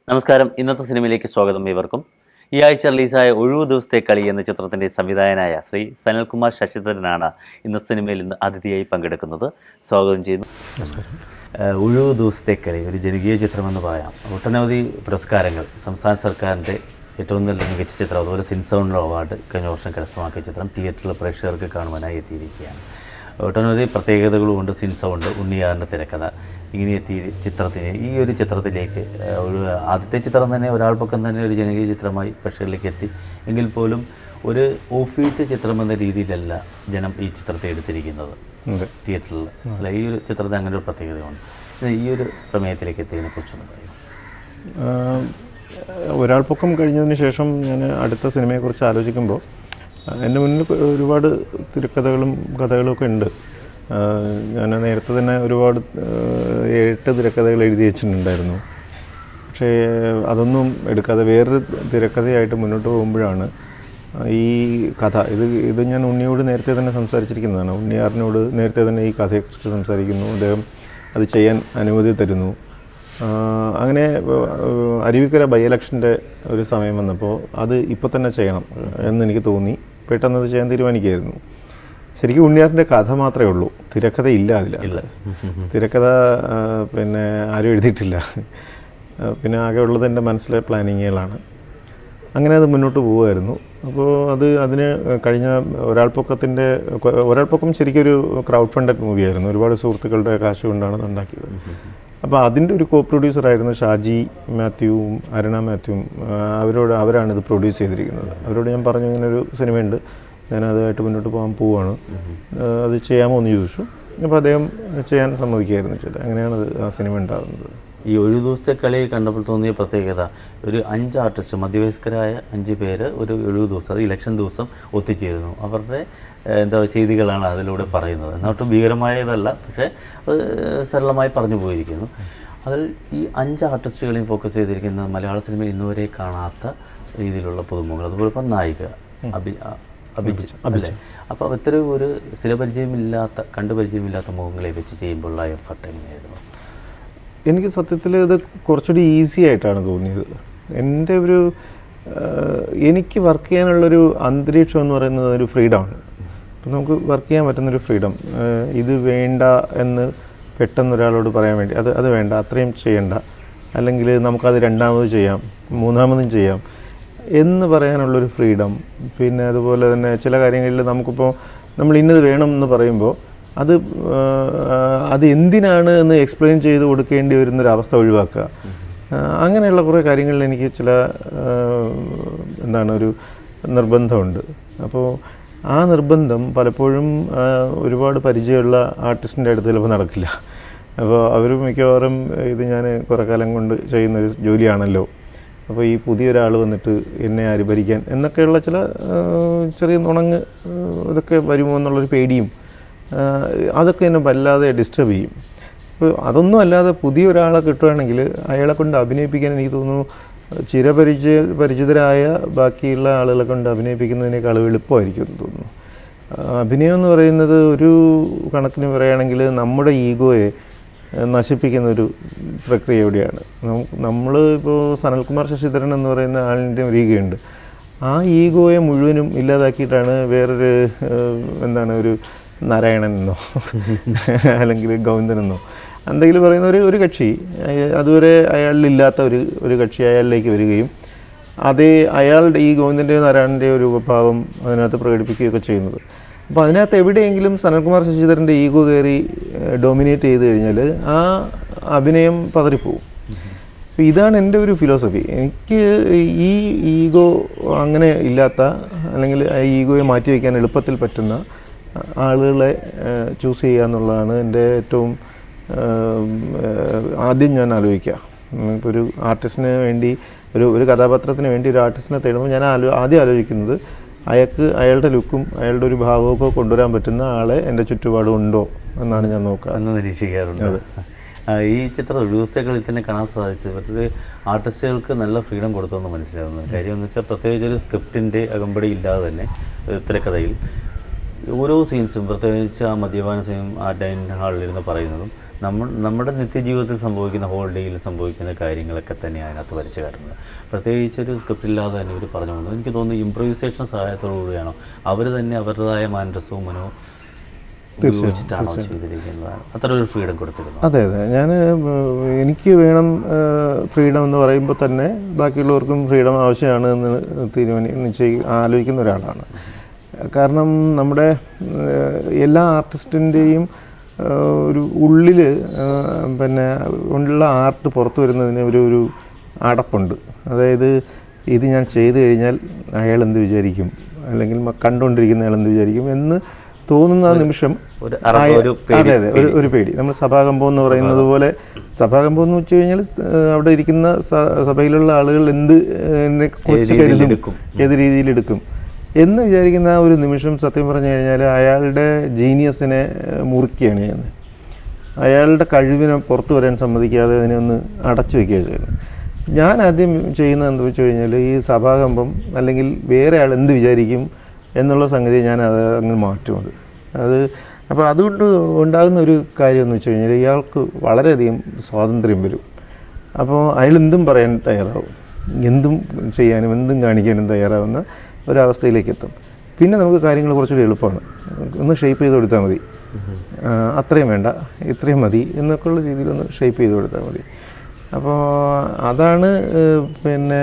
നമസ്കാരം ഇന്നത്തെ സിനിമയിലേക്ക് സ്വാഗതം ഇവർക്കും ഈ ആഴ്ച റിലീസായ ഒഴിവു ദിവസത്തെ കളി എന്ന ചിത്രത്തിൻ്റെ സംവിധായകനായ ശ്രീ സനൽകുമാർ ശശിധരനാണ് ഇന്നത്തെ സിനിമയിൽ ഇന്ന് അതിഥിയായി പങ്കെടുക്കുന്നത് സ്വാഗതം ചെയ്യുന്നു ഏഹ് ഒഴിവു ദിവസത്തെ കളി ഒരു ജനകീയ ചിത്രമെന്ന് പറയാം ഒട്ടനവധി പുരസ്കാരങ്ങൾ സംസ്ഥാന സർക്കാരിൻ്റെ ഏറ്റവും നല്ല മികച്ച ചിത്രം അതുപോലെ സിൻസൗണ്ട് അവാർഡ് കഴിഞ്ഞ വർഷം കരസ്ഥമാക്കിയ ചിത്രം തിയേറ്ററിൽ പ്രേക്ഷകർക്ക് കാണുവാനായി എത്തിയിരിക്കുകയാണ് ഒട്ടനവധി പ്രത്യേകതകളുമുണ്ട് സിൻസൗണ്ട് ഉണ്ണിയാറിൻ്റെ തിരക്കഥ ഇങ്ങനെ എത്തി ചിത്രത്തിന് ഈ ഒരു ചിത്രത്തിലേക്ക് ഏഹ്, ഒരു ആദ്യത്തെ ചിത്രം തന്നെ ഒരാൾ പക്കം തന്നെ ഒരു ജനകീയ ചിത്രമായി പ്രേക്ഷകരിലേക്ക് എത്തി എങ്കിൽ പോലും ഒരു ഓഫീറ്റ് ചിത്രം എന്ന രീതിയിലല്ല ജനം ഈ ചിത്രത്തെ എടുത്തിരിക്കുന്നത് അതെ തിയേറ്ററിൽ അല്ല ഈ ഒരു ചിത്രത്തിന് അങ്ങനെ ഒരു പ്രത്യേകതയുണ്ട് ഇത് ഈ ഒരു പ്രമേയത്തിലേക്ക് എത്തിയതിനെ കുറിച്ചൊന്ന് പറയും ആഹ് ഒരാൾ പൊക്കം കഴിഞ്ഞതിന് ശേഷം ഞാൻ അടുത്ത സിനിമയെക്കുറിച്ച് ആലോചിക്കുമ്പോൾ ആഹ് എൻ്റെ മുന്നിൽ ഒരുപാട് തിരക്കഥകളും കഥകളും ഒക്കെ ഉണ്ട് ആഹ് ഞാൻ നേരത്തെ തന്നെ ഒരുപാട് ആഹ് എട്ട് തിരക്കഥകൾ എഴുതി വെച്ചിട്ടുണ്ടായിരുന്നു പക്ഷേ അതൊന്നും എടുക്കാതെ വേറൊരു തിരക്കഥയായിട്ട് മുന്നോട്ട് പോകുമ്പോഴാണ് ഈ കഥ ഇത് ഇത് ഞാൻ ഉണ്ണിയോട് നേരത്തെ തന്നെ സംസാരിച്ചിരിക്കുന്നതാണ് ഉണ്ണിയാറിനോട് നേരത്തെ തന്നെ ഈ കഥയെക്കുറിച്ച് സംസാരിക്കുന്നു അദ്ദേഹം അത് ചെയ്യാൻ അനുമതി തരുന്നു ആഹ് അങ്ങനെ ആഹ് അരുവിക്കര ബൈ ഇലക്ഷൻ്റെ ഒരു സമയം വന്നപ്പോൾ അത് ഇപ്പോൾ തന്നെ ചെയ്യണം എന്ന് എനിക്ക് തോന്നി പെട്ടെന്ന് അത് ചെയ്യാൻ തീരുമാനിക്കുകയായിരുന്നു ശരിക്കും ഉണ്ണിയാറിൻ്റെ കഥ മാത്രമേ ഉള്ളൂ തിരക്കഥ ഇല്ല അതിൽ ഇല്ല തിരക്കഥ ആ, പിന്നെ ആരും എഴുതിയിട്ടില്ല ആ, പിന്നെ ആകെ ഉള്ളത് എൻ്റെ മനസ്സിലെ പ്ലാനിങ്ങുകളാണ് അങ്ങനെ അത് മുന്നോട്ട് പോവുമായിരുന്നു അപ്പോൾ അത് അതിന് കഴിഞ്ഞ ഒരാൾ പൊക്കത്തിൻ്റെ ഒരാൾ പൊക്കം ശരിക്കും ഒരു ക്രൗഡ് ഫണ്ടഡ് മൂവിയായിരുന്നു ഒരുപാട് സുഹൃത്തുക്കളുടെ കാശ് കൊണ്ടാണ് അത് ഉണ്ടാക്കിയത് അപ്പോൾ അതിൻ്റെ ഒരു കോ പ്രൊഡ്യൂസറായിരുന്നു ഷാജി മാത്യുവും അരുണ മാത്യുവും ആ, അവരോട് അവരാണ് ഇത് പ്രൊഡ്യൂസ് ചെയ്തിരിക്കുന്നത് അവരോട് ഞാൻ പറഞ്ഞു ഇങ്ങനെ ഒരു സിനിമയുണ്ട് ഞാൻ അതുമായിട്ട് മുന്നോട്ട് പോകാൻ പോവുകയാണ് ആ, അത് ചെയ്യാമോ എന്ന് ചോദിച്ചു അപ്പോൾ അദ്ദേഹം ചെയ്യാൻ സമ്മതിക്കുകയായിരുന്നു ചെയ്തത് അങ്ങനെയാണ് അത് ആ സിനിമ ഉണ്ടാകുന്നത് ഈ ഒരു ദിവസത്തെ കളി കണ്ടപ്പോൾ തോന്നിയ പ്രത്യേകത ഒരു അഞ്ച് ആർട്ടിസ്റ്റ് മധ്യവയസ്കരായ അഞ്ച് പേര് ഒരു ഒഴിവ് ദിവസം അത് ഇലക്ഷൻ ദിവസം ഒത്തുചേരുന്നു അവരുടെ ഏഹ്, എന്താ ചെയ്തികളാണ് അതിലൂടെ പറയുന്നത് എന്നിട്ട് ഭീകരമായതല്ല പക്ഷേ അത് സരളമായി പറഞ്ഞു പോയിരിക്കുന്നു അതിൽ ഈ അഞ്ച് ആർട്ടിസ്റ്റുകളെയും ഫോക്കസ് ചെയ്തിരിക്കുന്ന മലയാള സിനിമയിൽ ഇന്നുവരെ കാണാത്ത രീതിയിലുള്ള പുതുമുഖങ്ങൾ അതുപോലെ ഇപ്പം നായിക അഭി അ- അഭിജ് അല്ലേ അപ്പോൾ ഇത്രയും ഒരു സ്ഥിരപരിചയമില്ലാത്ത കണ്ടുപരിചയമില്ലാത്ത മുഖങ്ങളെ വെച്ച് ചെയ്യുമ്പോഴുള്ള എഫർട്ട് എങ്ങനെയായിരുന്നു എനിക്ക് സത്യത്തിൽ ഇത് കുറച്ചുകൂടി ഈസി ആയിട്ടാണ് തോന്നിയത് എൻ്റെ ഒരു ആഹ്, എനിക്ക് വർക്ക് ചെയ്യാനുള്ളൊരു അന്തരീക്ഷം എന്ന് പറയുന്നത് ഒരു ഫ്രീഡമാണ് അപ്പം നമുക്ക് വർക്ക് ചെയ്യാൻ പറ്റുന്നൊരു ഫ്രീഡം ഇത് വേണ്ട എന്ന് പെട്ടെന്ന് ഒരാളോട് പറയാൻ വേണ്ടി അത് അത് വേണ്ട അത്രയും ചെയ്യണ്ട അല്ലെങ്കിൽ നമുക്കത് രണ്ടാമത് ചെയ്യാം മൂന്നാമതും ചെയ്യാം എന്ന് പറയാനുള്ളൊരു ഫ്രീഡം പിന്നെ അതുപോലെ തന്നെ ചില കാര്യങ്ങളിൽ നമുക്കിപ്പോൾ നമ്മൾ ഇന്നത് വേണം എന്ന് പറയുമ്പോൾ അത് ആ, അത് എന്തിനാണ് എന്ന് എക്സ്പ്ലെയിൻ ചെയ്ത് കൊടുക്കേണ്ടി വരുന്നൊരവസ്ഥ ഒഴിവാക്കുക ആ, അങ്ങനെയുള്ള കുറേ കാര്യങ്ങളിൽ എനിക്ക് ചില ആ, എന്താണ് ഒരു നിർബന്ധമുണ്ട് അപ്പോൾ ആ നിർബന്ധം പലപ്പോഴും ആ, ഒരുപാട് പരിചയമുള്ള ആർട്ടിസ്റ്റിൻ്റെ അടുത്ത് ചിലപ്പോൾ നടക്കില്ല അപ്പോൾ അവർ മിക്കവാറും ഇത് ഞാൻ കുറേ കാലം കൊണ്ട് ചെയ്യുന്നൊരു ജോലിയാണല്ലോ അപ്പോൾ ഈ പുതിയൊരാൾ വന്നിട്ട് എന്നെ ആര് ഭരിക്കാൻ എന്നൊക്കെയുള്ള ചില ആ, ചെറിയ നുണങ്ങ് ആ, ഇതൊക്കെ വരുമോ എന്നുള്ളൊരു പേടിയും ആ, അതൊക്കെ എന്നെ വല്ലാതെ ഡിസ്റ്റർബ് ചെയ്യും അപ്പോൾ അതൊന്നും അല്ലാതെ പുതിയ ഒരാളെ കിട്ടുകയാണെങ്കിൽ അയാളെ കൊണ്ട് അഭിനയിപ്പിക്കാൻ എനിക്ക് തോന്നുന്നു ചിരപരിചയ പരിചിതരായ ബാക്കിയുള്ള ആളുകളെ കൊണ്ട് അഭിനയിപ്പിക്കുന്നതിനേക്കാൾ എളുപ്പമായിരിക്കും എന്ന് തോന്നുന്നു ആ, അഭിനയം എന്ന് പറയുന്നത് ഒരു കണക്കിന് പറയുകയാണെങ്കിൽ നമ്മുടെ ഈഗോയെ ഏഹ്, നശിപ്പിക്കുന്ന ഒരു പ്രക്രിയ കൂടിയാണ് നമ്മൾ ഇപ്പോൾ സനൽകുമാർ ശശിധരൻ എന്ന് പറയുന്ന ആളിൻ്റെ ഒരു ഈഗോയുണ്ട് ആ ഈഗോയെ മുഴുവനും ഇല്ലാതാക്കിയിട്ടാണ് വേറൊരു ഏഹ്, എന്താണ് ഒരു നാരായണൻ എന്നോ അല്ലെങ്കിൽ ഗോവിന്ദൻ എന്നോ എന്തെങ്കിലും പറയുന്ന ഒരു ഒരു കക്ഷി അയ- അതുവരെ അയാളിലില്ലാത്ത ഒരു ഒരു കക്ഷി അയാളിലേക്ക് വരികയും അതേ അയാളുടെ ഈ ഗോവിന്ദൻ്റെയോ നാരായണൻ്റെയോ രൂപഭാവം അതിനകത്ത് പ്രകടിപ്പിക്കുകയൊക്കെ ചെയ്യുന്നത് അപ്പോൾ അതിനകത്ത് എവിടെയെങ്കിലും സനൽകുമാർ ശശിധരൻ്റെ ഈഗോ കയറി ഡോമിനേറ്റ് ചെയ്ത് കഴിഞ്ഞാൽ ആ അഭിനയം പതറിപ്പോവും അപ്പോൾ ഇതാണ് എൻ്റെ ഒരു ഫിലോസഫി എനിക്ക് ഈ ഈഗോ അങ്ങനെ ഇല്ലാത്ത അല്ലെങ്കിൽ ആ ഈഗോയെ മാറ്റി വയ്ക്കാൻ എളുപ്പത്തിൽ പറ്റുന്ന ആളുകളെ ചൂസ് ചെയ്യുക എന്നുള്ളതാണ് എൻ്റെ ഏറ്റവും ഏഹ്, ഏഹ്, ആദ്യം ഞാൻ ആലോചിക്കുക ഇപ്പോൾ ഒരു ആർട്ടിസ്റ്റിന് വേണ്ടി ഒരു ഒരു കഥാപാത്രത്തിന് വേണ്ടി ഒരു ആർട്ടിസ്റ്റിനെ തേടുമ്പോൾ ഞാൻ ആലോ ആദ്യം ആലോചിക്കുന്നത് അയാൾക്ക് അയാളുടെ ലുക്കും അയാളുടെ ഒരു ഭാവമൊക്കെ കൊണ്ടുവരാൻ പറ്റുന്ന ആളെ എൻ്റെ ചുറ്റുപാടും ഉണ്ടോ എന്നാണ് ഞാൻ നോക്കുക എന്ന് നിരീക്ഷിക്കാറുണ്ട് ആ, ഈ ചിത്രം ഒരു ദിവസത്തെ കളിയിൽ തന്നെ കാണാൻ സാധിച്ചത് മറ്റൊരു ആർട്ടിസ്റ്റുകൾക്ക് നല്ല ഫ്രീഡം കൊടുത്തെന്ന് മനസ്സിലാകുന്നു കാര്യം എന്ന് വെച്ചാൽ പ്രത്യേകിച്ച് ഒരു സ്ക്രിപ്റ്റിൻ്റെ അകമ്പടി ഇല്ലാതെ തന്നെ ഒരു തിരക്കഥയിൽ ഓരോ സീൻസും പ്രത്യേകിച്ച് ആ മദ്യപാന സീനും ആ ഡൈനിങ് ഹാളിലിരുന്ന് പറയുന്നതും നമ്മൾ നമ്മുടെ നിത്യജീവിതത്തിൽ സംഭവിക്കുന്ന ഹോളിഡേയിൽ സംഭവിക്കുന്ന കാര്യങ്ങളൊക്കെ തന്നെ അതിനകത്ത് വരച്ച് കാട്ടുന്നത് പ്രത്യേകിച്ച് ഒരു സ്ക്രിപ്റ്റ് ഇല്ലാതെ തന്നെ ഇവർ പറഞ്ഞു പോകുന്നത് എനിക്ക് തോന്നുന്നു ഇമ്പ്രൂവൈസേഷൻ സഹായത്തോടു കൂടിയാണോ അവർ തന്നെ അവരുടേതായ മാനരസവും മനോ ഉപയോഗിച്ചിട്ടാണോ ചെയ്തിരിക്കുന്നത് അത്ര ഒരു ഫ്രീഡം കൊടുത്തിരുന്നു അതെ അതെ ഞാൻ എനിക്ക് വേണം ഫ്രീഡം എന്ന് പറയുമ്പോൾ തന്നെ ബാക്കിയുള്ളവർക്കും ഫ്രീഡം ആവശ്യമാണ് എന്ന് തീരുമാനി നിശ്ചയി ആലോചിക്കുന്ന ഒരാളാണ് കാരണം നമ്മുടെ ഏഹ്, എല്ലാ ആർട്ടിസ്റ്റിൻ്റെയും ഒരു ഉള്ളിൽ പിന്നെ ഉള്ള ആർട്ട് പുറത്തു വരുന്നതിന് ഒരു ഒരു അടപ്പുണ്ട് അതായത് ഇത് ഞാൻ ചെയ്തു കഴിഞ്ഞാൽ അയാൾ എന്ത് വിചാരിക്കും അല്ലെങ്കിൽ മ- കണ്ടുകൊണ്ടിരിക്കുന്ന അയാൾ എന്ത് വിചാരിക്കും എന്ന് തോന്നുന്ന ആ നിമിഷം ഒരു അറ- ആയ- ഒരു പേടി- അതെ അതെ ഒരു ഒരു പേടി നമ്മൾ സഭാകമ്പം എന്ന് പറയുന്നത് പോലെ സഭാകമ്പം എന്ന് വെച്ച് കഴിഞ്ഞാൽ ഏഹ്, അവിടെ ഇരിക്കുന്ന സ- സഭയിലുള്ള ആളുകൾ എന്ത് ഏഹ്, എന്നെ കുറിച്ച് രീതിയിൽ കരുതും എടുക്കും. ഏത് രീതിയിൽ എടുക്കും എന്ന് വിചാരിക്കുന്ന ആ ഒരു നിമിഷം സത്യം പറഞ്ഞു കഴിഞ്ഞാൽ അയാളുടെ ജീനിയസിനെ ഏഹ്, മുറിക്കുകയാണ് ചെയ്യുന്നത് അയാളുടെ കഴിവിനെ പുറത്തു വരാൻ സമ്മതിക്കാതെ അതിനെ ഒന്ന് അടച്ചു വയ്ക്കുക ചെയ്യുന്നത് ഞാൻ ആദ്യം ചെയ്യുന്നത് എന്താ വെച്ച് കഴിഞ്ഞാൽ ഈ സഭാകമ്പം അല്ലെങ്കിൽ വേറെ ആൾ എന്ത് വിചാരിക്കും എന്നുള്ള സംഗതി ഞാൻ അത് അങ്ങ് മാറ്റും അത് അത് അപ്പോൾ അതുകൊണ്ട് ഉണ്ടാകുന്ന ഒരു കാര്യം എന്ന് വെച്ച് കഴിഞ്ഞാൽ ഇയാൾക്ക് വളരെയധികം സ്വാതന്ത്ര്യം വരും അപ്പോൾ അയാൾ എന്തും പറയാൻ തയ്യാറാവും എന്തും ചെയ്യാനും എന്തും കാണിക്കാനും തയ്യാറാവുന്ന ഒരവസ്ഥയിലേക്ക് എത്തും പിന്നെ നമുക്ക് കാര്യങ്ങൾ കുറച്ചുകൂടി എളുപ്പമാണ് ഒന്ന് ഷേപ്പ് ചെയ്ത് കൊടുത്താൽ മതി ആ, അത്രയും വേണ്ട ഇത്രയും മതി എന്നൊക്കെയുള്ള രീതിയിലൊന്ന് ഷേപ്പ് ചെയ്ത് കൊടുത്താൽ മതി അപ്പോൾ അതാണ് ഏഹ്, പിന്നെ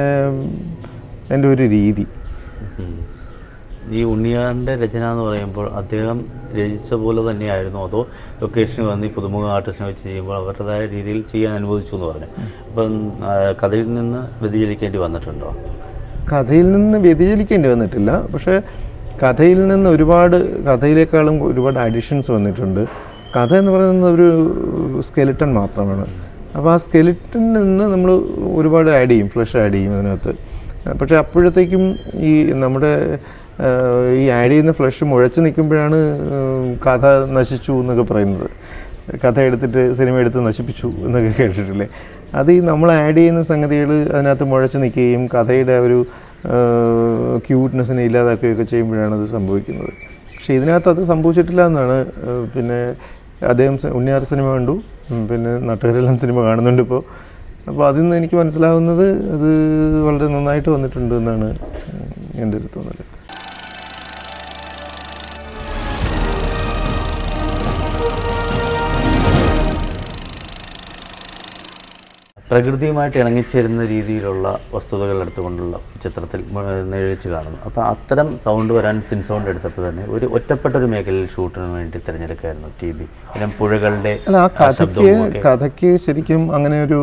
എൻ്റെ ഒരു രീതി ഉം. ഈ ഉണ്ണിയാറിൻ്റെ രചന എന്ന് പറയുമ്പോൾ അദ്ദേഹം രചിച്ച പോലെ തന്നെയായിരുന്നു അതോ ലൊക്കേഷനിൽ വന്ന് ഈ പുതുമുഖ ആർട്ടിസ്റ്റിനെ വെച്ച് ചെയ്യുമ്പോൾ അവരുടേതായ രീതിയിൽ ചെയ്യാൻ അനുവദിച്ചു എന്ന് പറഞ്ഞു അപ്പം ആ, കഥയിൽ നിന്ന് വ്യതിചലിക്കേണ്ടി വന്നിട്ടുണ്ടോ കഥയിൽ നിന്ന് വ്യതിചലിക്കേണ്ടി വന്നിട്ടില്ല പക്ഷേ കഥയിൽ നിന്ന് ഒരുപാട് കഥയിലേക്കാളും ഒരുപാട് അഡിഷൻസ് വന്നിട്ടുണ്ട് കഥ എന്ന് പറയുന്നത് ഒരു സ്കെലിട്ടൺ മാത്രമാണ് അപ്പോൾ ആ സ്കെലിട്ടണിൽ നിന്ന് നമ്മൾ ഒരുപാട് ആഡ് ചെയ്യും ഫ്ലഷ് ആഡ് ചെയ്യും അതിനകത്ത് പക്ഷേ അപ്പോഴത്തേക്കും ഈ നമ്മുടെ ആ, ഈ ആഡ് ചെയ്യുന്ന ഫ്ലഷ് മുഴച്ച് നിൽക്കുമ്പോഴാണ് ഉം, കഥ നശിച്ചു എന്നൊക്കെ പറയുന്നത് കഥ എടുത്തിട്ട് സിനിമ എടുത്ത് നശിപ്പിച്ചു എന്നൊക്കെ കേട്ടിട്ടില്ലേ അത് ഈ നമ്മൾ ആഡ് ചെയ്യുന്ന സംഗതികൾ അതിനകത്ത് മുഴച്ച് നിൽക്കുകയും കഥയുടെ ഒരു ക്യൂട്ട്നെസ്സിനെ ഇല്ലാതാക്കുകയൊക്കെ ചെയ്യുമ്പോഴാണ് അത് സംഭവിക്കുന്നത് പക്ഷേ ഇതിനകത്ത് അത് സംഭവിച്ചിട്ടില്ല എന്നാണ് ആ, പിന്നെ അദ്ദേഹം സ- ഉണ്ണിയാർ സിനിമ കണ്ടു ഉം, പിന്നെ നാട്ടുകാരെല്ലാം സിനിമ കാണുന്നുണ്ട് ഇപ്പോൾ അപ്പോൾ അതിൽ നിന്ന് എനിക്ക് മനസ്സിലാവുന്നത് അത് വളരെ നന്നായിട്ട് വന്നിട്ടുണ്ട് എന്നാണ് ഉം, എൻ്റെ ഒരു തോന്നൽ പ്രകൃതിയുമായിട്ട് ഇണങ്ങിച്ചേരുന്ന രീതിയിലുള്ള വസ്തുതകൾ എടുത്തുകൊണ്ടുള്ള ചിത്രത്തിൽ നിഴലിച്ച് കാണുന്നു അപ്പോൾ അത്തരം സൗണ്ട് വരാൻ സിൻ സൗണ്ട് എടുത്തപ്പോൾ തന്നെ ഒരു ഒറ്റപ്പെട്ട ഒരു മേഖലയിൽ ഷൂട്ടിന് വേണ്ടി തിരഞ്ഞെടുക്കുകയായിരുന്നു ടി ബി പിന്നെ പുഴകളുടെ അല്ല ആ ആ കഥയ്ക്ക് ശബ്ദവും ഒക്കെ കഥയ്ക്ക് ശരിക്കും അങ്ങനെ ഒരു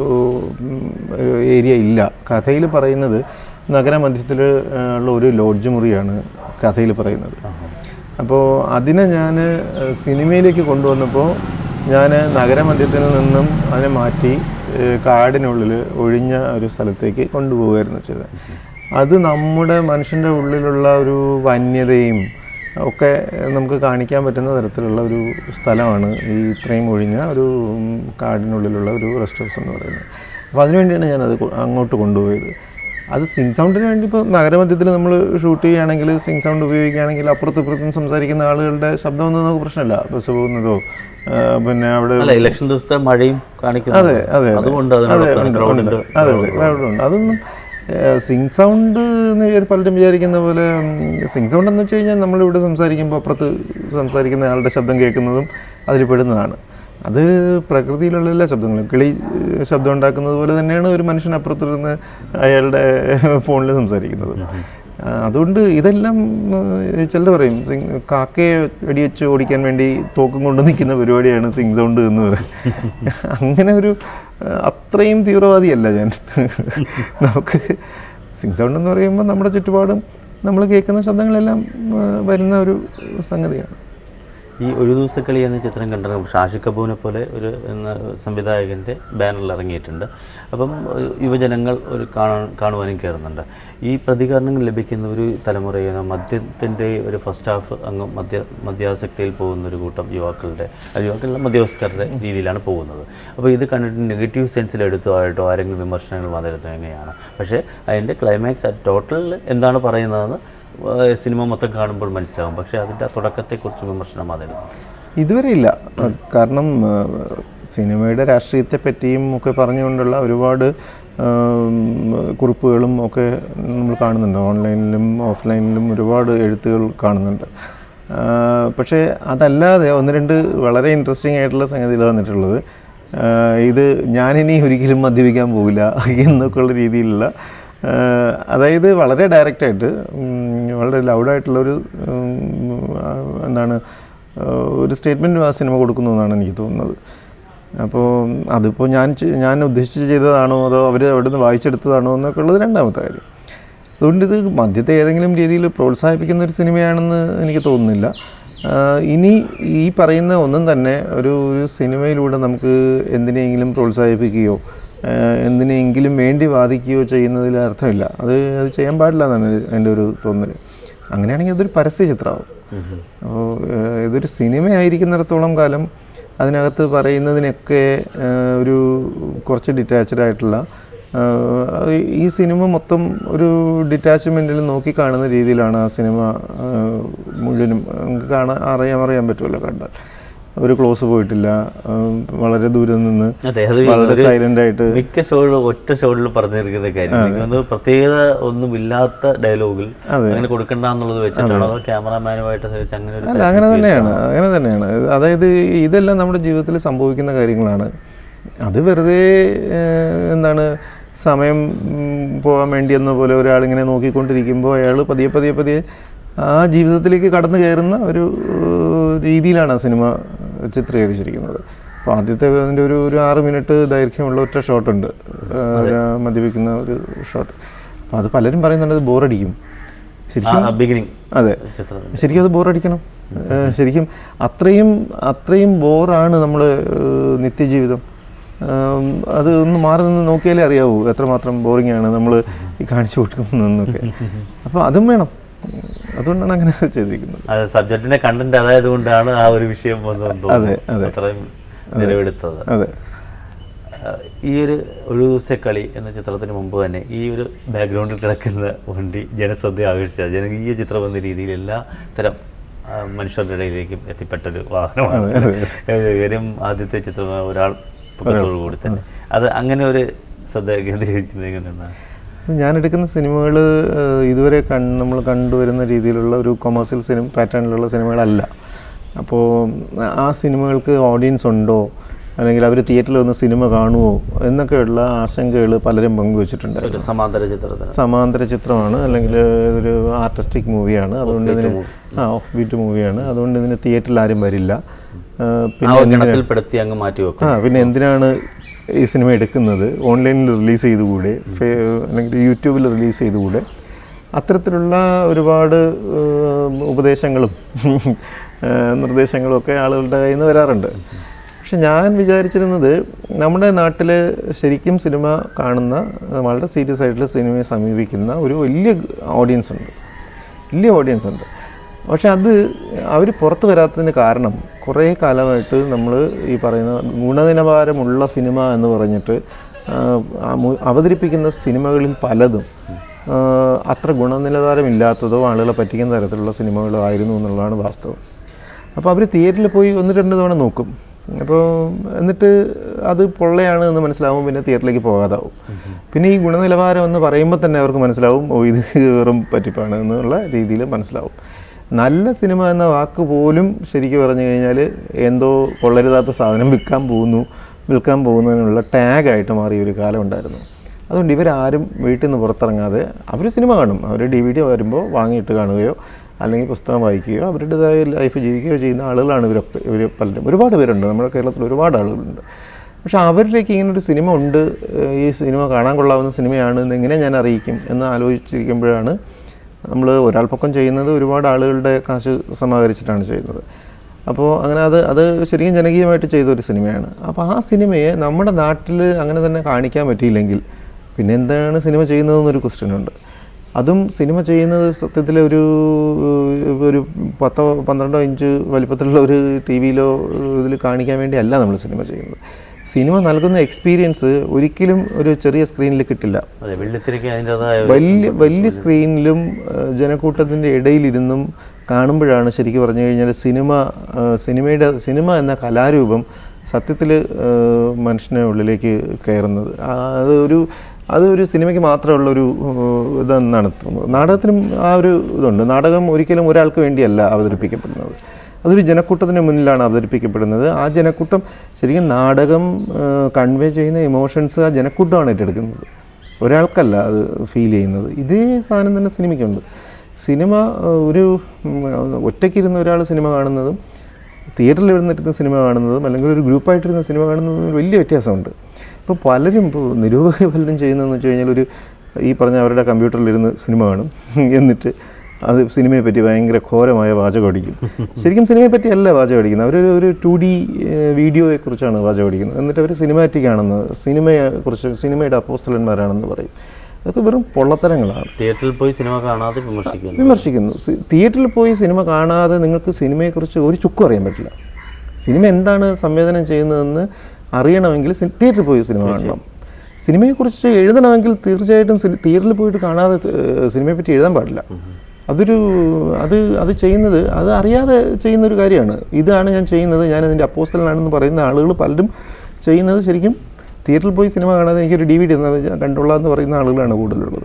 ഉം, ഒരു ഏരിയ ഇല്ല കഥയിൽ പറയുന്നത് നഗരമധ്യത്തിൽ ഉള്ള ഒരു ലോഡ്ജ് മുറിയാണ് കഥയിൽ പറയുന്നത് അപ്പോൾ അതിനെ ഞാൻ സിനിമയിലേക്ക് കൊണ്ടുവന്നപ്പോൾ ഞാൻ നഗരമധ്യത്തിൽ നിന്നും അതിനെ മാറ്റി ഏഹ്, കാടിനുള്ളിൽ ഒഴിഞ്ഞ ഒരു സ്ഥലത്തേക്ക് കൊണ്ടുപോവുകയായിരുന്നു ചെയ്തത് അത് നമ്മുടെ മനുഷ്യൻ്റെ ഉള്ളിലുള്ള ഒരു വന്യതയും ഒക്കെ നമുക്ക് കാണിക്കാൻ പറ്റുന്ന തരത്തിലുള്ള ഒരു സ്ഥലമാണ് ഈ ഇത്രയും ഒഴിഞ്ഞ ഒരു ഉം, കാടിനുള്ളിലുള്ള ഒരു റെസ്റ്റ് ഹൗസ് എന്ന് പറയുന്നത് അപ്പോൾ അതിനുവേണ്ടിയാണ് ഞാനത് കൊ- അങ്ങോട്ട് കൊണ്ടുപോയത് അത് സിങ് സൗണ്ടിന് വേണ്ടി ഇപ്പോൾ നഗരമധ്യത്തിൽ നമ്മൾ ഷൂട്ട് ചെയ്യുകയാണെങ്കിൽ സിങ് സൗണ്ട് ഉപയോഗിക്കുകയാണെങ്കിൽ അപ്പുറത്തും ഇപ്പുറത്തും സംസാരിക്കുന്ന ആളുകളുടെ ശബ്ദമൊന്നും നമുക്ക് പ്രശ്നമില്ല ബസ് പോകുന്നതോ ആ, പിന്നെ അവിടെ അല്ല ഇലക്ഷൻ ദിവസത്തെ മഴയും കാണിക്കുന്നു അതെ അതെ അതെ. അതുകൊണ്ട് അതെ, അതിനോടൊപ്പം ഉണ്ട്, crowd-ന്റെ ഉണ്ട്. അതെ അതെ crowd ഉണ്ട് അതൊന്നും സിങ് സൗണ്ട് എന്ന് വിചാരി- പലരും വിചാരിക്കുന്ന പോലെ സിങ് സൗണ്ട് എന്ന് വെച്ച് കഴിഞ്ഞാൽ നമ്മളിവിടെ സംസാരിക്കുമ്പോൾ അപ്പുറത്ത് സംസാരിക്കുന്ന ആളുടെ ശബ്ദം കേൾക്കുന്നതും അതിൽ പെടുന്നതാണ് അത് പ്രകൃതിയിലുള്ള എല്ലാ ശബ്ദങ്ങളും കിളി ഏഹ്, ശബ്ദം ഉണ്ടാക്കുന്നത് പോലെ തന്നെയാണ് ഒരു മനുഷ്യൻ അപ്പുറത്തിരുന്ന് അയാളുടെ ഫോണിൽ സംസാരിക്കുന്നത് ആ, അതുകൊണ്ട് ഇതെല്ലാം ഏഹ്, ചിലർ പറയും സിങ് കാക്കയെ വെടിവെച്ച് ഓടിക്കാൻ വേണ്ടി തോക്കും കൊണ്ട് നിൽക്കുന്ന പരിപാടിയാണ് സിങ് സൗണ്ട് എന്ന് പറയുന്നത് അങ്ങനെ ഒരു ഏഹ്, അത്രയും തീവ്രവാദിയല്ല ഞാൻ നമുക്ക് സിങ് സൗണ്ട് എന്ന് പറയുമ്പോൾ നമ്മുടെ ചുറ്റുപാടും നമ്മൾ കേൾക്കുന്ന ശബ്ദങ്ങളെല്ലാം ഏഹ്, വരുന്ന ഒരു സംഗതിയാണ് ഈ ഒരു ദിവസക്കളി എന്ന ചിത്രം കണ്ട ഷാഷി കപൂറിനെ പോലെ ഒരു എന്ന സംവിധായകൻ്റെ ബാനറിൽ ഇറങ്ങിയിട്ടുണ്ട് അപ്പം ഏഹ്, യുവജനങ്ങൾ ഒരു കാണാൻ കാണുവാനും കയറുന്നുണ്ട് ഈ പ്രതികരണങ്ങൾ ലഭിക്കുന്ന ഒരു തലമുറയിൽ മദ്യത്തിൻ്റെ ഒരു ഫസ്റ്റ് ഹാഫ് അങ്ങ് മദ്യ മദ്യാസക്തിയിൽ പോകുന്ന ഒരു കൂട്ടം യുവാക്കളുടെ അത് യുവാക്കളുടെ മധ്യവസ്കരുടെ രീതിയിലാണ് പോകുന്നത് അപ്പോൾ ഇത് കണ്ടിട്ട് നെഗറ്റീവ് സെൻസിൽ എടുത്തതായിട്ടോ ആരെങ്കിലും വിമർശനങ്ങൾ വന്നിരുന്നത് എങ്ങനെയാണ് പക്ഷേ അതിൻ്റെ ക്ലൈമാക്സ് ടോട്ടൽ എന്താണ് പറയുന്നതെന്ന് ഏഹ് സിനിമ മൊത്തം കാണുമ്പോൾ മനസ്സിലാവും പക്ഷേ അതിൻ്റെ ആ തുടക്കത്തെക്കുറിച്ച് വിമർശനം വന്നിരുന്നു ഇതുവരെ ഇല്ല കാരണം ആ, സിനിമയുടെ രാഷ്ട്രീയത്തെ പറ്റിയും ഒക്കെ പറഞ്ഞുകൊണ്ടുള്ള ഒരുപാട് ആം, കുറിപ്പുകളും ഒക്കെ നമ്മൾ കാണുന്നുണ്ട് ഓൺലൈനിലും ഓഫ്ലൈനിലും ഒരുപാട് എഴുത്തുകൾ കാണുന്നുണ്ട് ആ, പക്ഷേ അതല്ലാതെ ഒന്ന് രണ്ട് വളരെ ഇൻട്രസ്റ്റിംഗ് ആയിട്ടുള്ള സംഗതികൾ വന്നിട്ടുള്ളത് ആ, ഇത് ഞാനിനി ഒരിക്കലും മദ്യപിക്കാൻ പോകില്ല എന്നൊക്കെയുള്ള രീതിയിലുള്ള ആ, അതായത് വളരെ ഡയറക്റ്റായിട്ട് വളരെ ലൗഡായിട്ടുള്ളൊരു ഉം, ആ, എന്താണ് ആ, ഒരു സ്റ്റേറ്റ്മെൻറ്റ് ആ സിനിമ കൊടുക്കുന്നു എന്നാണ് എനിക്ക് തോന്നുന്നത് അപ്പോൾ അതിപ്പോൾ ഞാൻ ചെ- ഞാൻ ഉദ്ദേശിച്ച് ചെയ്തതാണോ അതോ അവർ അവിടെ നിന്ന് വായിച്ചെടുത്തതാണോ എന്നൊക്കെ ഉള്ളത് രണ്ടാമത്തെ കാര്യം അതുകൊണ്ട് ഇത് മദ്യത്തെ ഏതെങ്കിലും രീതിയിൽ പ്രോത്സാഹിപ്പിക്കുന്ന ഒരു സിനിമയാണെന്ന് എനിക്ക് തോന്നുന്നില്ല ആ, ഇനി ഈ പറയുന്ന ഒന്നും തന്നെ ഒരു ഒരു സിനിമയിലൂടെ നമുക്ക് എന്തിനെങ്കിലും പ്രോത്സാഹിപ്പിക്കുകയോ ആ, എന്തിനെങ്കിലും വേണ്ടി വാദിക്കുകയോ ചെയ്യുന്നതിൽ അർത്ഥമില്ല അത് അത് ചെയ്യാൻ പാടില്ല എന്നാണ് എൻ്റെ ഒരു തോന്നൽ അങ്ങനെയാണെങ്കിൽ അതൊരു പരസ്യ ചിത്രമാവും അപ്പോൾ ഇതൊരു സിനിമയായിരിക്കുന്നിടത്തോളം കാലം അതിനകത്ത് പറയുന്നതിനൊക്കെ ആ, ഒരു കുറച്ച് ഡിറ്റാച്ച്ഡ് ആയിട്ടുള്ള ആ, ഈ സിനിമ മൊത്തം ഒരു ഡിറ്റാച്ച്മെൻറ്റിൽ നോക്കി കാണുന്ന രീതിയിലാണ് ആ സിനിമ ആ, മുഴുവനും നമുക്ക് കാണാൻ അറിയാൻ അറിയാൻ പറ്റുമല്ലോ കണ്ടാൽ ഒരു ക്ലോസ് പോയിട്ടില്ല ആ, വളരെ ദൂരെ നിന്ന് അതെ അത് വളരെ ഒരു സൈലൻ്റ് ആയിട്ട് മിക്ക ഷോകളിലും ഒറ്റ ഷോട്ടിൽ പറഞ്ഞിരിക്കുന്ന കാര്യം എനിക്കൊന്ന് പ്രത്യേകത ഒന്നുമില്ലാത്ത ഡയലോഗിൽ അങ്ങനെ കൊടുക്കണ്ട എന്നുള്ളത് വെച്ചിട്ടാണ് അതോ ക്യാമറാമാനുമായിട്ട് വെച്ച് അങ്ങനെ ഒരു അല്ല അങ്ങനെ തന്നെയാണ് അങ്ങനെ തന്നെയാണ് അതായത് ഇതെല്ലാം നമ്മുടെ ജീവിതത്തിൽ സംഭവിക്കുന്ന കാര്യങ്ങളാണ് അത് വെറുതെ ഏഹ്, എന്താണ് സമയം ഉം, പോകാൻ വേണ്ടി എന്ന പോലെ ഒരാളിങ്ങനെ നോക്കിക്കൊണ്ടിരിക്കുമ്പോൾ അയാൾ പതിയെ പതിയെ പതിയെ ആ ജീവിതത്തിലേക്ക് കടന്നു കയറുന്ന ഒരു ഏഹ്, രീതിയിലാണ് ആ സിനിമ ചിത്രീകരിച്ചിരിക്കുന്നത് അപ്പോൾ ആദ്യത്തെ അതിൻ്റെ ഒരു ഒരു ആറ് മിനിറ്റ് ദൈർഘ്യമുള്ള ഒറ്റ ഷോട്ടുണ്ട് മദ്യപിക്കുന്ന ഒരു ഷോട്ട് അപ്പോൾ അത് പലരും പറയുന്നുണ്ട് അത് ബോറടിക്കും ശരിക്കും ബിഗിനിങ് അതെ ചിത്രം ശരിക്കും അത് ബോറടിക്കണം ഏഹ് ശരിക്കും അത്രയും അത്രയും ബോറാണ് നമ്മൾ നിത്യജീവിതം ഏം, അത് ഒന്ന് മാറി നിന്ന് നോക്കിയാലേ അറിയാവൂ എത്രമാത്രം ബോറിംഗ് ആണ് നമ്മൾ ഈ കാണിച്ചു കൊടുക്കുന്നതെന്നൊക്കെ അപ്പോൾ അതും വേണം അതുകൊണ്ടാണ് അങ്ങനെ ചെയ്തിരിക്കുന്നത് അത് സബ്ജക്റ്റിന്റെ കണ്ടന്റ് അതായത് കൊണ്ടാണ് ആ ഒരു വിഷയം വന്നതെന്ന് അതെ, തോന്നുന്നു അത്രയും നിലവെടുത്തത് അതെ ആ, ഈ ഒരു ഒരു ദിവസത്തെ കളി എന്ന ചിത്രത്തിന് മുമ്പ് തന്നെ ഈ ഒരു ബാക്ക്ഗ്രൗണ്ടിൽ കിടക്കുന്ന വണ്ടി ജനശ്രദ്ധ ആകർഷിച്ച ജനകീയ ചിത്രം എന്ന രീതിയിൽ എല്ലാ തരം ആ, മനുഷ്യരുടെ ഇടയിലേക്കും എത്തിപ്പെട്ടൊരു വാഹനമാണ് കാര്യം ആദ്യത്തെ ചിത്രം ഒരാൾ പൊക്കത്തോടു കൂടി തന്നെ അത് അങ്ങനെ ഒരു ശ്രദ്ധ കേന്ദ്രീകരിക്കുന്നത് എങ്ങനെയാണ് ഞാൻ എടുക്കുന്ന സിനിമകൾ ഇതുവരെ കൺ നമ്മൾ കണ്ടുവരുന്ന രീതിയിലുള്ള ഒരു കൊമേഴ്സ്യൽ സിനിമ പാറ്റേണിലുള്ള സിനിമകളല്ല അപ്പോൾ ആ സിനിമകൾക്ക് ഓഡിയൻസ് ഉണ്ടോ അല്ലെങ്കിൽ അവർ തിയേറ്ററിൽ വന്ന് സിനിമ കാണുമോ എന്നൊക്കെയുള്ള ആശങ്കകൾ പലരും പങ്കുവച്ചിട്ടുണ്ട് ഒരു സമാന്തര ചിത്രത്തിന് സമാന്തര ചിത്രമാണ് അല്ലെങ്കിൽ ഇതൊരു ആർട്ടിസ്റ്റിക് മൂവിയാണ് അതുകൊണ്ട് ഇതിന് ആ ഓഫ് ബീറ്റ് മൂവിയാണ് അതുകൊണ്ട് ഇതിന് തിയേറ്ററിൽ ആരും വരില്ല ആ, ആ പിന്നെ ഒരു ഗണത്തിൽപ്പെടുത്തി അങ്ങ് മാറ്റി വെക്കും ആ പിന്നെ എന്തിനാണ് ഈ സിനിമ എടുക്കുന്നത് ഓൺലൈനിൽ റിലീസ് ചെയ്തുകൂടെ ഫേ- അല്ലെങ്കിൽ യൂട്യൂബിൽ റിലീസ് ചെയ്തുകൂടെ അത്തരത്തിലുള്ള ഒരുപാട് ഏഹ്, ഉപദേശങ്ങളും ഏഹ്, നിർദ്ദേശങ്ങളും ഒക്കെ ആളുകളുടെ കയ്യിൽ നിന്ന് വരാറുണ്ട് പക്ഷെ ഞാൻ വിചാരിച്ചിരുന്നത് നമ്മുടെ നാട്ടിൽ ശരിക്കും സിനിമ കാണുന്ന വളരെ സീരിയസ് ആയിട്ടുള്ള സിനിമയെ സമീപിക്കുന്ന ഒരു വലിയ ഓഡിയൻസ് ഉണ്ട് വലിയ ഓഡിയൻസ് ഉണ്ട് പക്ഷെ അത് അവർ പുറത്ത് വരാത്തതിന് കാരണം കുറേ കാലമായിട്ട് നമ്മൾ ഈ പറയുന്ന ഗുണനിലവാരമുള്ള സിനിമ എന്ന് പറഞ്ഞിട്ട് ആ, ആ മു- അവതരിപ്പിക്കുന്ന സിനിമകളിൽ പലതും ആ, അത്ര ഗുണനിലവാരമില്ലാത്തതോ ആളുകളെ പറ്റിക്കുന്ന തരത്തിലുള്ള സിനിമകളോ ആയിരുന്നു എന്നുള്ളതാണ് വാസ്തവം അപ്പോൾ അവർ തിയേറ്ററിൽ പോയി ഒന്ന് രണ്ട് തവണ നോക്കും അപ്പോൾ എന്നിട്ട് അത് പൊള്ളയാണ് എന്ന് മനസ്സിലാവും പിന്നെ തിയേറ്ററിലേക്ക് പോകാതാവും പിന്നെ ഈ ഗുണനിലവാരം എന്ന് പറയുമ്പോൾ തന്നെ അവർക്ക് മനസ്സിലാവും ഓ ഇത് വെറും പറ്റിപ്പാണ് എന്നുള്ള രീതിയിൽ മനസ്സിലാവും നല്ല സിനിമ എന്ന വാക്ക് പോലും ശരിക്കും പറഞ്ഞു കഴിഞ്ഞാൽ എന്തോ കൊള്ളരുതാത്ത സാധനം വിൽക്കാൻ പോകുന്നു വിൽക്കാൻ പോകുന്നതിനുള്ള ടാഗായിട്ട് മാറിയ ഒരു കാലം ഉണ്ടായിരുന്നു അതുകൊണ്ട് ഇവരാരും വീട്ടിൽ നിന്ന് പുറത്തിറങ്ങാതെ അവർ സിനിമ കാണും അവർ ഡി വി ഡി വരുമ്പോൾ വാങ്ങിയിട്ട് കാണുകയോ അല്ലെങ്കിൽ പുസ്തകം വായിക്കുകയോ അവരുടേതായ ലൈഫ് ജീവിക്കുകയോ ചെയ്യുന്ന ആളുകളാണ് ഇവരൊക്കെ ഇവർ പലരും ഒരുപാട് പേരുണ്ട് നമ്മുടെ കേരളത്തിൽ ഒരുപാട് ആളുകളുണ്ട് പക്ഷെ അവരിലേക്ക് ഇങ്ങനൊരു സിനിമ ഉണ്ട് ഏഹ് ഈ സിനിമ കാണാൻ കൊള്ളാവുന്ന സിനിമയാണ് എന്ന് എങ്ങനെ ഞാൻ അറിയിക്കും എന്ന് ആലോചിച്ചിരിക്കുമ്പോഴാണ് നമ്മൾ ഒരാൾ പൊക്കം ചെയ്യുന്നത് ഒരുപാട് ആളുകളുടെ കാശ് സമാഹരിച്ചിട്ടാണ് ചെയ്യുന്നത് അപ്പോൾ അങ്ങനെ അത് അത് ശരിക്കും ജനകീയമായിട്ട് ചെയ്ത ഒരു സിനിമയാണ് അപ്പോൾ ആ സിനിമയെ നമ്മുടെ നാട്ടിൽ അങ്ങനെ തന്നെ കാണിക്കാൻ പറ്റിയില്ലെങ്കിൽ പിന്നെ എന്താണ് സിനിമ ചെയ്യുന്നതെന്നൊരു ക്വസ്റ്റ്യൻ ഉണ്ട് അതും സിനിമ ചെയ്യുന്നത് സത്യത്തിൽ ഒരു ഒരു പത്തോ പന്ത്രണ്ടോ ഇഞ്ച് വലിപ്പത്തിലുള്ള ഒരു ടി വിയിലോ ഇതിൽ കാണിക്കാൻ വേണ്ടിയല്ല നമ്മൾ സിനിമ ചെയ്യുന്നത് സിനിമ നൽകുന്ന എക്സ്പീരിയൻസ് ഒരിക്കലും ഒരു ചെറിയ സ്ക്രീനിൽ കിട്ടില്ല അതെ വെള്ളിത്തിരക്ക് അതിൻ്റെതായ വലിയ വലിയ സ്ക്രീനിലും ഏഹ്, ജനക്കൂട്ടത്തിൻ്റെ ഇടയിലിരുന്നും കാണുമ്പോഴാണ് ശരിക്കും പറഞ്ഞു കഴിഞ്ഞാൽ സിനിമ ഏഹ്, സിനിമയുടെ സിനിമ എന്ന കലാരൂപം സത്യത്തിൽ മനുഷ്യനെ ഉള്ളിലേക്ക് കയറുന്നത് ആ, അത് ഒരു അത് ഒരു സിനിമയ്ക്ക് മാത്രമുള്ളൊരു ഏഹ്, ഇതെന്നാണ് തോന്നുന്നത് നാടകത്തിനും ആ ഒരു ഇതുണ്ട് നാടകം ഒരിക്കലും ഒരാൾക്ക് വേണ്ടിയല്ല അവതരിപ്പിക്കപ്പെടുന്നത് അതൊരു ജനക്കൂട്ടത്തിന് മുന്നിലാണ് അവതരിപ്പിക്കപ്പെടുന്നത് ആ ജനക്കൂട്ടം ശരിക്കും നാടകം കൺവേ ചെയ്യുന്ന ഇമോഷൻസ് ആ ജനക്കൂട്ടമാണ് ഏറ്റെടുക്കുന്നത് ഒരാൾക്കല്ല അത് ഫീൽ ചെയ്യുന്നത് ഇതേ സാധനം തന്നെ സിനിമയ്ക്കുണ്ട് സിനിമ ഏഹ്, ഒരു ഉം, ഒറ്റയ്ക്കിരുന്ന് ഒരാൾ സിനിമ കാണുന്നതും തിയേറ്ററിൽ ഇരുന്നിരുന്ന സിനിമ കാണുന്നതും അല്ലെങ്കിൽ ഒരു ഗ്രൂപ്പായിട്ടിരുന്ന സിനിമ കാണുന്നതും തമ്മിൽ വലിയ വ്യത്യാസമുണ്ട് ഇപ്പോൾ പലരും ഇപ്പോൾ നിരൂപകർ പലരും ചെയ്യുന്നതെന്ന് വെച്ച് കഴിഞ്ഞാൽ ഒരു ഈ പറഞ്ഞ അവരുടെ കമ്പ്യൂട്ടറിലിരുന്ന് സിനിമ കാണും എന്നിട്ട് അത് സിനിമയെ പറ്റി ഭയങ്കര ഘോരമായ വാചകം അടിക്കും ശരിക്കും സിനിമയെ പറ്റിയല്ല വാചകം അടിക്കുന്നത് അവരൊരു ഒരു ടു ഡി വീഡിയോയെക്കുറിച്ചാണ് വാചകം അടിക്കുന്നത് എന്നിട്ട് അവർ സിനിമാറ്റിക് ആണെന്ന് സിനിമയെക്കുറിച്ച് സിനിമയുടെ അപ്പോസ്തലന്മാരാണെന്ന് പറയും അതൊക്കെ വെറും പൊള്ളത്തരങ്ങളാണ് തിയേറ്ററിൽ പോയി സിനിമ കാണാതെ വിമർശിക്കുന്നു വിമർശിക്കുന്നു സി- തിയേറ്ററിൽ പോയി സിനിമ കാണാതെ നിങ്ങൾക്ക് സിനിമയെക്കുറിച്ച് ഒരു ചുക്കും അറിയാൻ പറ്റില്ല സിനിമ എന്താണ് സംവേദനം ചെയ്യുന്നതെന്ന് അറിയണമെങ്കിൽ സി- തിയേറ്ററിൽ പോയി സിനിമ കാണണം സിനിമയെക്കുറിച്ച് എഴുതണമെങ്കിൽ തീർച്ചയായിട്ടും സി- തിയേറ്ററിൽ പോയിട്ട് കാണാതെ ഏഹ്, സിനിമയെ പറ്റി എഴുതാൻ പാടില്ല അതൊരു അത് അത് ചെയ്യുന്നത് അത് അറിയാതെ ചെയ്യുന്ന ഒരു കാര്യമാണ് ഇതാണ് ഞാൻ ചെയ്യുന്നത് ഞാൻ അതിൻ്റെ അപ്പോസ്റ്റലാണെന്ന് പറയുന്ന ആളുകൾ പലരും ചെയ്യുന്നത് ശരിക്കും തിയേറ്ററിൽ പോയി സിനിമ കാണാതെ എനിക്കൊരു ഡി വി ഡി കണ്ടുകൊള്ളാം എന്ന് പറയുന്ന ആളുകളാണ് കൂടുതലുള്ളത്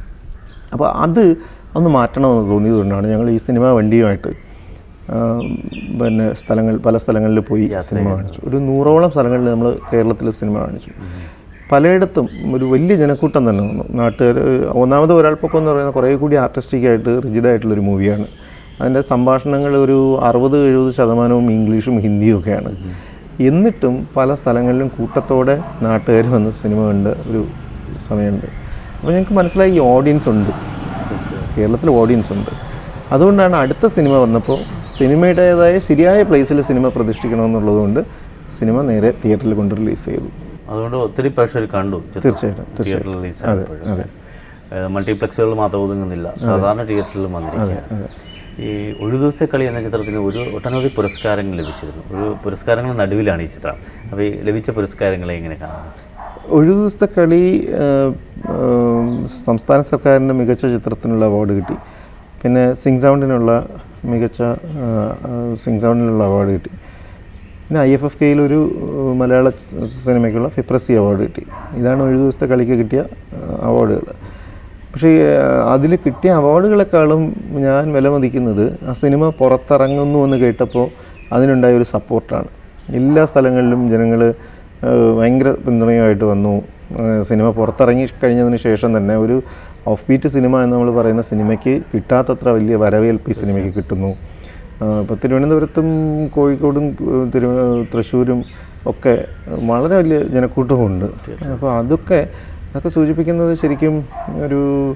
അപ്പോൾ അത് ഒന്ന് മാറ്റണമെന്ന് തോന്നിയതുകൊണ്ടാണ് ഞങ്ങൾ ഈ സിനിമ വണ്ടിയുമായിട്ട് ആ, പിന്നെ സ്ഥലങ്ങൾ പല സ്ഥലങ്ങളിൽ പോയി സിനിമ കാണിച്ചു ഒരു നൂറോളം സ്ഥലങ്ങളിൽ നമ്മൾ കേരളത്തിൽ സിനിമ കാണിച്ചു പലയിടത്തും ഒരു വലിയ ജനക്കൂട്ടം തന്നെ വന്നു നാട്ടുകാർ ഒന്നാമത് ഒരാൾപ്പൊക്കം എന്ന് പറയുന്നത് കുറേ കൂടി ആർട്ടിസ്റ്റിക് ആയിട്ട് റിജിഡായിട്ടുള്ളൊരു മൂവിയാണ് അതിൻ്റെ സംഭാഷണങ്ങൾ ഒരു അറുപത് എഴുപത് ശതമാനവും ഇംഗ്ലീഷും ഹിന്ദിയും ഒക്കെയാണ് എന്നിട്ടും പല സ്ഥലങ്ങളിലും കൂട്ടത്തോടെ നാട്ടുകാർ വന്ന് സിനിമ കണ്ട ഒരു സമയമുണ്ട് അപ്പോൾ ഞങ്ങൾക്ക് മനസ്സിലായി ഈ ഓഡിയൻസ് ഉണ്ട് കേരളത്തിൽ ഓഡിയൻസ് ഉണ്ട് അതുകൊണ്ടാണ് അടുത്ത സിനിമ വന്നപ്പോൾ സിനിമയുടേതായ ശരിയായ പ്ലേസിൽ സിനിമ പ്രതിഷ്ഠിക്കണമെന്നുള്ളതുകൊണ്ട് സിനിമ നേരെ തിയേറ്ററിൽ കൊണ്ട് റിലീസ് ചെയ്തു അതുകൊണ്ട് ഒത്തിരി പ്രേക്ഷകർ കണ്ടു ചിത്രം. തീർച്ചയായിട്ടും തിയേറ്ററിൽ റിലീസ് ആയപ്പോഴും മൾട്ടിപ്ലക്സുകൾ മാത്രം ഒതുങ്ങുന്നില്ല സാധാരണ തിയേറ്ററിലും വന്നിരിക്കുകയാണ് ഈ ഒരു ദിവസത്തെ കളി എന്ന ചിത്രത്തിന് ഒരു ഒട്ടനവധി പുരസ്കാരങ്ങൾ ലഭിച്ചിരുന്നു ഒരു പുരസ്കാരങ്ങൾ നടുവിലാണ് ഈ ചിത്രം അപ്പോൾ ഈ ലഭിച്ച പുരസ്കാരങ്ങളെ എങ്ങനെ കാണാം ഒരു ദിവസത്തെ കളി ആ, ആ, സംസ്ഥാന സർക്കാരിൻ്റെ മികച്ച ചിത്രത്തിനുള്ള അവാർഡ് കിട്ടി പിന്നെ സിംഗ് സൗണ്ടിനുള്ള മികച്ച ആ, ആ, സിംഗ് സൗണ്ടിനുള്ള അവാർഡ് കിട്ടി പിന്നെ ഐ എഫ് എഫ് കെയിൽ ഒരു ആ, മലയാള സിനിമയ്ക്കുള്ള ഫിപ്രസി അവാർഡ് കിട്ടി ഇതാണ് ഒരു ദിവസത്തെ കളിക്ക് കിട്ടിയ അവാർഡുകൾ പക്ഷേ അതിൽ കിട്ടിയ അവാർഡുകളെക്കാളും ഞാൻ വിലമതിക്കുന്നത് ആ സിനിമ പുറത്തിറങ്ങുന്നു എന്ന് കേട്ടപ്പോൾ അതിനുണ്ടായ ഒരു സപ്പോർട്ടാണ് എല്ലാ സ്ഥലങ്ങളിലും ജനങ്ങൾ ഭയങ്കര പിന്തുണയുമായിട്ട് വന്നു ആ, സിനിമ പുറത്തിറങ്ങി കഴിഞ്ഞതിന് ശേഷം തന്നെ ഒരു ഓഫ് ബീറ്റ് സിനിമ എന്ന് നമ്മൾ പറയുന്ന സിനിമയ്ക്ക് കിട്ടാത്തത്ര വലിയ വരവേൽപ്പ് ഈ സിനിമയ്ക്ക് കിട്ടുന്നു ഇപ്പോൾ തിരുവനന്തപുരത്തും കോഴിക്കോടും ഏഹ്, തിരു തൃശ്ശൂരും ഒക്കെ വളരെ വലിയ ജനക്കൂട്ടമുണ്ട് അപ്പോൾ അതൊക്കെ അതൊക്കെ സൂചിപ്പിക്കുന്നത് ശരിക്കും ഒരു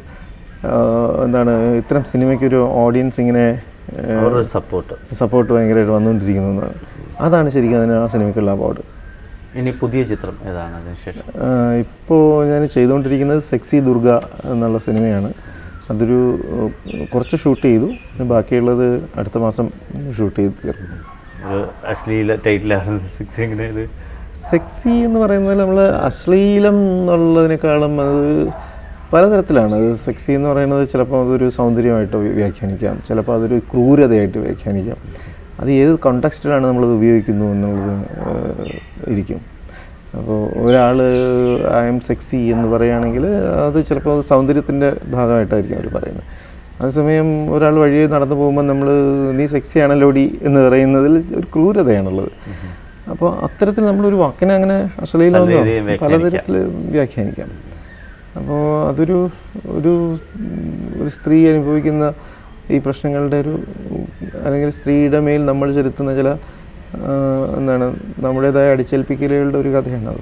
ആ, എന്താണ് ഇത്തരം സിനിമയ്ക്കൊരു ഓഡിയൻസ് ഇങ്ങനെ അവരുടെ സപ്പോർട്ട് സപ്പോർട്ട് ഭയങ്കരമായിട്ട് വന്നുകൊണ്ടിരിക്കുന്നു എന്നാണ് അതാണ് ശരിക്കും അതിന് ആ സിനിമയ്ക്കുള്ള അവാർഡ് ഇനി പുതിയ ചിത്രം ഏതാണ് അതിനുശേഷം ഇപ്പോൾ ഞാൻ ചെയ്തുകൊണ്ടിരിക്കുന്നത് സെക്സി ദുർഗ എന്നുള്ള സിനിമയാണ് അതൊരു ഏഹ്, കുറച്ച് ഷൂട്ട് ചെയ്തു ഇനി ബാക്കിയുള്ളത് അടുത്ത മാസം ഷൂട്ട് ചെയ്ത് തീർക്കും ഒരു അശ്ലീല ടൈറ്റിലാണ് സിക്സ് എങ്ങനെ ഇത് സെക്സി എന്ന് പറയുന്നത് നമ്മൾ അശ്ലീലം എന്നുള്ളതിനേക്കാളും അത് പലതരത്തിലാണ് അത് സെക്സി എന്ന് പറയുന്നത് ചിലപ്പോൾ അതൊരു സൗന്ദര്യമായിട്ട് വ്യ- വ്യാഖ്യാനിക്കാം ചിലപ്പോൾ അതൊരു ക്രൂരതയായിട്ട് വ്യാഖ്യാനിക്കാം അത് ഏത് കോണ്ടക്സ്റ്റിലാണ് നമ്മളത് ഉപയോഗിക്കുന്നു എന്നുള്ളത് ഏഹ്, ഇരിക്കും അപ്പോൾ ഒരാൾ ഐ എം സെക്സി എന്ന് പറയുകയാണെങ്കിൽ അത് ചിലപ്പോൾ സൗന്ദര്യത്തിൻ്റെ ഭാഗമായിട്ടായിരിക്കും അവർ പറയുന്നത് അതേസമയം ഒരാൾ വഴിയെ നടന്നു പോകുമ്പോൾ നമ്മൾ നീ സെക്സി ആണല്ലോടി എന്ന് പറയുന്നതിൽ ഒരു ക്രൂരതയാണുള്ളത് അപ്പോൾ അത്തരത്തിൽ നമ്മളൊരു വാക്കിനെ അങ്ങനെ അശ്ലീലമെന്നോ പല രീതിയിൽ പലതരത്തിൽ വ്യാഖ്യാനിക്കാം അപ്പോൾ അതൊരു ഒരു ഉം, ഒരു സ്ത്രീ അനുഭവിക്കുന്ന ഈ പ്രശ്നങ്ങളുടെ ഒരു ഉം, അല്ലെങ്കിൽ സ്ത്രീയുടെ മേൽ നമ്മൾ ചെലുത്തുന്ന ചില ആ, എന്താണ് നമ്മുടേതായ അടിച്ചേൽപ്പിക്കലുകളുടെ ഒരു കഥയാണത്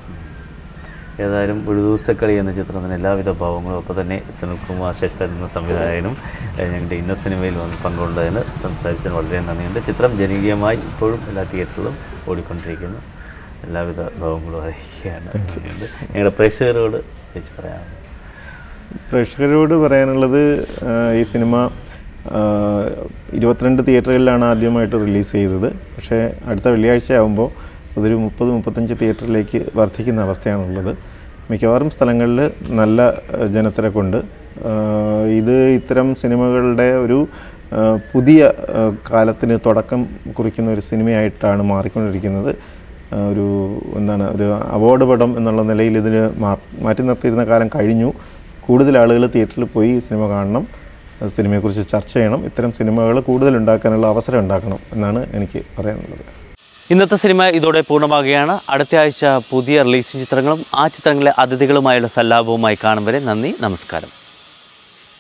ഏതായാലും ഒരു ദിവസത്തെ കളി എന്ന ചിത്രത്തിന് എല്ലാവിധ ഭാവങ്ങളും ഒപ്പം തന്നെ സുനിൽകുമാർ ശശിധരൻ എന്ന സംവിധായകനും ഏഹ്, ഞങ്ങളുടെ ഇന്ന സിനിമയിൽ വന്ന് പങ്കുകൊണ്ടതിന് സംസാരിച്ചതിന് വളരെ നന്ദിയുണ്ട് ചിത്രം ജനകീയമായി ഇപ്പോഴും എല്ലാ തിയേറ്ററിലും ഓടിക്കൊണ്ടിരിക്കുന്നു എല്ലാവിധ ഭാവങ്ങളും അറിയിക്കുകയാണ് നന്ദിയുണ്ട് ഞങ്ങളുടെ പ്രേക്ഷകരോട് ചേച്ചി പറയാം പ്രേക്ഷകരോട് പറയാനുള്ളത് ആ, ഈ സിനിമ ആ, ഇരുപത്തിരണ്ട് തിയേറ്ററുകളിലാണ് ആദ്യമായിട്ട് റിലീസ് ചെയ്തത് പക്ഷേ അടുത്ത വെള്ളിയാഴ്ച ആകുമ്പോൾ അതൊരു മുപ്പത് മുപ്പത്തഞ്ച് തിയേറ്ററിലേക്ക് വർദ്ധിക്കുന്ന അവസ്ഥയാണുള്ളത് മിക്കവാറും സ്ഥലങ്ങളിൽ നല്ല ആ, ജനത്തിരക്കുണ്ട് ആ, ഇത് ഇത്തരം സിനിമകളുടെ ഒരു ആ, പുതിയ ആ, കാലത്തിന് തുടക്കം കുറിക്കുന്ന ഒരു സിനിമയായിട്ടാണ് മാറിക്കൊണ്ടിരിക്കുന്നത് ആ, ഒരു എന്താണ് ഒരു അവാർഡ് പടം എന്നുള്ള നിലയിൽ ഇതിന് മാ- മാറ്റി നിർത്തിയിരുന്ന കാലം കഴിഞ്ഞു കൂടുതൽ ആളുകൾ തിയേറ്ററിൽ പോയി ഈ സിനിമ കാണണം ആ, സിനിമയെക്കുറിച്ച് ചർച്ച ചെയ്യണം ഇത്തരം സിനിമകൾ കൂടുതൽ ഉണ്ടാക്കാനുള്ള അവസരം ഉണ്ടാക്കണം എന്നാണ് എനിക്ക് പറയാനുള്ളത് ഇന്നത്തെ സിനിമ ഇതോടെ പൂർണ്ണമാകുകയാണ് അടുത്ത ആഴ്ച പുതിയ റിലീസിംഗ് ചിത്രങ്ങളും ആ ചിത്രങ്ങളിലെ അതിഥികളുമായുള്ള സല്ലാപവുമായി കാണും വരെ നന്ദി നമസ്കാരം